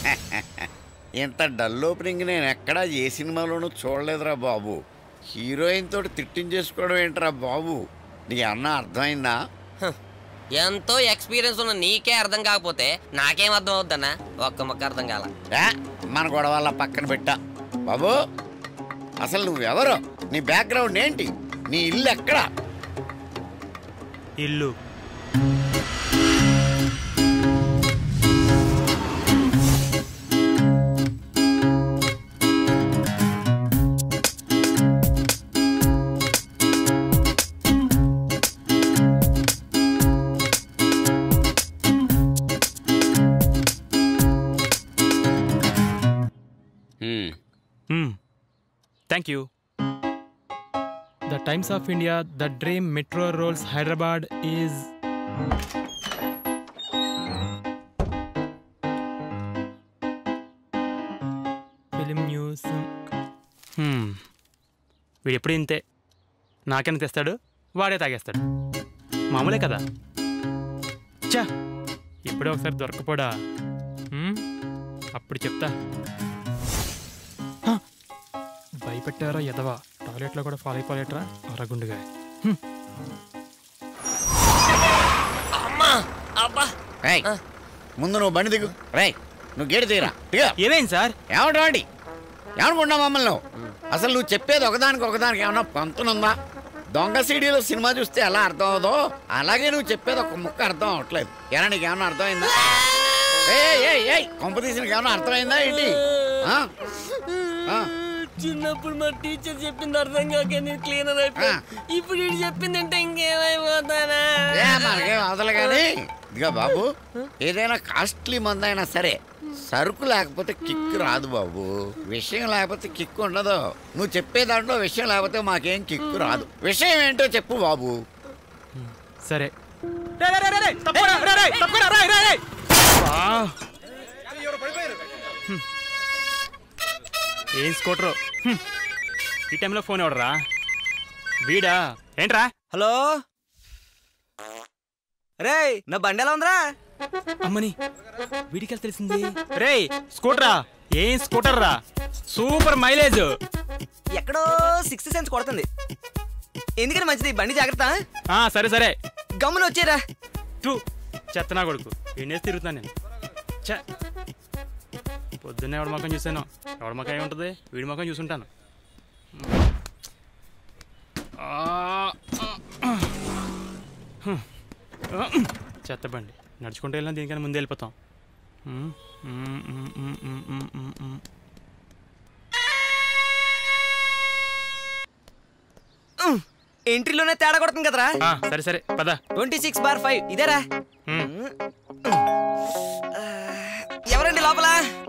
ఇంత dull opening నేను ఎక్కడా ఏ సినిమాలోనూ చూడలేదురా బాబు హీరోయిన్ తోటి తిట్టించేసుకోవడం ఏంట్రా బాబు నీ అన్న అర్థమైందా ఎంతో ఎక్స్పీరియన్స్ ఉన్న నీకే అర్థం కాకపోతే నాకేం అర్థం అవుద్దన్నా ఒక్క మొక్క అర్థం కాల ఏ, మన గొడవల్ల పక్కన పెట్టా బాబు అసలు నువ్వెవరు నీ బ్యాక్గ్రౌండ్ ఏంటి నీ ఇల్లు ఎక్కడా ఇల్లు thank you The Times of India, the dream metro rolls Hyderabad is. Film news hmm. వీడు ఎప్పుడు ఇంతే నాకెంత తెస్తాడు వాడే తాగేస్తాడు మామూలే కదా చా ఇప్పుడే ఒకసారి దొరకపోడా హ్మ్? అప్పుడు చెప్తా హ! భయపెట్టారా ఎదవా టాయిలెట్లో కూడా ఫాలో అయిపోలేట్రా అరగుండుగా అమ్మా అబ్బా రేయ్ ముందు నువ్వు బండి దిగు రేయ్ నువ్వు గేటు దిగరా దిగా ఏమైంది సార్ ఏమంటావాడి ఏమనుకున్నావు మమ్మల్ని నువ్వు? అసలు నువ్వు చెప్పేది ఒకదానికి ఒకదానికి ఏమన్నా పంతునుందా దొంగ సీడీలో సినిమా చూస్తే ఎలా అర్థం అవదో అలాగే నువ్వు చెప్పేది ఒక ముక్క అర్థం అవట్లేదు ఎలా నీకు ఏమన్నా అర్థమైందా ఏయ్ ఏయ్ ఏయ్ కొంప తీసిన ఏమన్నా అర్థమైందా ఏంటి ఆ? ఆ. చిన్నప్పుడు మా టీచర్ చెప్పింది అర్థం కాక నేను క్లీనర్ అయిపోయా ఇప్పుడు వీడు చెప్పింది అంటే ఇంకేమైపోతానా ఏ మనకేం అవతల కానీ ఇదిగా బాబు ఏదైనా కాస్ట్లీ మందైనా సరే సరుకు లేకపోతే కిక్ రాదు బాబు విషయం లేకపోతే కిక్ ఉండదు నువ్వు చెప్పే దాంట్లో విషయం లేకపోతే మాకేం కిక్ రాదు విషయం ఏంటో చెప్పు బాబు సరే ఏం స్కూటరు హ్మ్. ఈ టైంలో ఫోన్ ఎవడరా వీడా ఏంట్రా హలో రేయ్ నా బండి ఎలా ఉందిరా అమ్మని వీడికి తెలిసింది రేయ్ స్కూటరా ఏం స్కూటర్ రా సూపర్ మైలేజ్ ఎక్కడో సిక్స్త్ సెన్స్ కొడుతుంది ఎందుకని మంచిది బండి జాగ్రత్త ఆ, సరే సరే గమ్మున వచ్చేరా టూ చెత్తనా కొడుకు ఎన్నేసి తిరుగుతున్నాను నేను ఛ పొద్దున్నే ఎవడ మొఖం చూసాను ఎవడ మొఖం ఏమి ఉంటుంది వీడి మొఖం చూసుంటాను ఆ, ఆ, హ్మ్. చెత్త బండి నడుచుకుంటూ వెళ్ళినా దీనికన్నా ముందు వెళ్ళిపోతాం ఉమ్, ఉమ్, ఉమ్, ఉమ్, ఉమ్, ఉమ్, ఉమ్, ఉమ్. ఎంట్రీలోనే తేడా కొడుతుంది కదరా ఆ, సరే సరే పద ట్వంటీ సిక్స్ బార్ ఫైవ్ ఇదేరా ఉమ్. ఎవరండి లోపల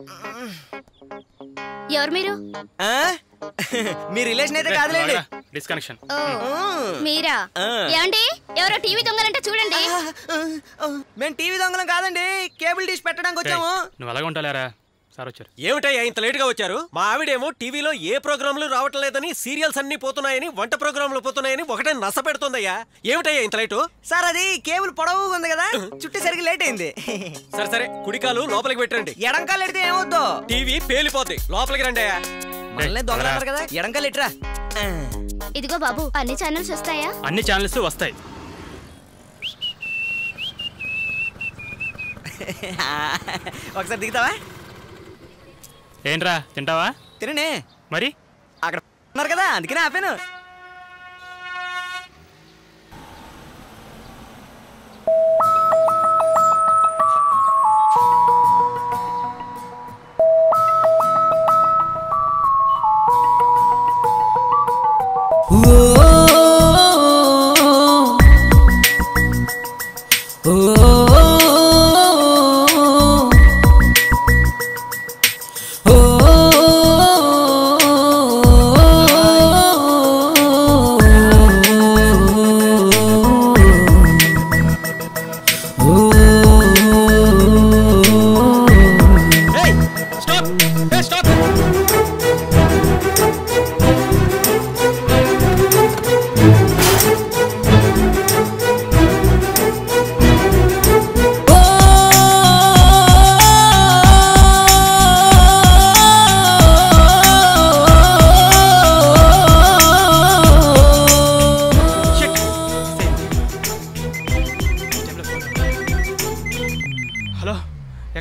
ఎవరు మీరు ఆ? మీ రిలేషన్ అయితే కాదులేండి డిస్కనెక్షన్ ఓ మీరా ఆ. ఏమండి ఎవరో టీవీ దొంగలంటే చూడండి మేము టీవీ దొంగలం కాదండి కేబుల్ డిష్ పెట్టడానికి వచ్చాము నువ్వు అలాగే ఉంటాలేరా సార్ వచ్చారు ఏమిటయ్యా ఇంత లేట్ గా వచ్చారు మా ఆవిడేమో టీవీలో ఏ ప్రోగ్రాంలు రావటం లేదని సీరియల్స్ అన్ని పోతున్నాయని వంట ప్రోగ్రాంలు పోతున్నాయని ఒకటే నస పెడుతుందయ్యా ఏమిటయ్యా ఇంత లేటు సార్ అది కేబుల్ పొడవుగా ఉంది కదా చుట్టూ సరిగ్గా లేట్ అయింది సరే సరే కుడికాలు లోపలికి పెట్టండి ఎడంకాలు ఎడితే ఏమవుద్దో టీవీ పేలిపోద్ది లోపలికి రండి అయ్యా మనల్ని దొంగలంటారు కదా ఎడంకాలు ఎట్రా ఇదిగో బాబు అన్ని ఛానల్స్ వస్తాయా అన్ని ఛానల్స్ వస్తాయి ఒకసారి దిగుతావా ఏంట్రా తింటావా తిననే మరి అక్కడ ఉన్నారు కదా అందుకనే ఆపాను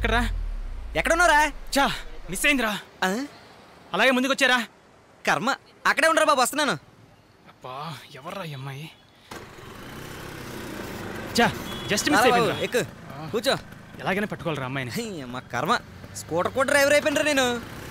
ఎక్కడరా ఎక్కడున్నారా చా మిస్ అయిందిరా ఆ? అలాగే ముందుకు వచ్చారా కర్మ అక్కడే ఉండరా బాబు వస్తున్నాను అబ్బా ఎవర్రా ఈ అమ్మాయి చా జస్ట్ మిస్ రా బాబు, అయిపోయిందిరా ఎక్కు కూర్చో ఎలాగైనా పట్టుకోవాలరా అమ్మాయిని హీ, మా కర్మ స్కూటర్ కూడా డ్రైవర్ అయిపోయినరా నేను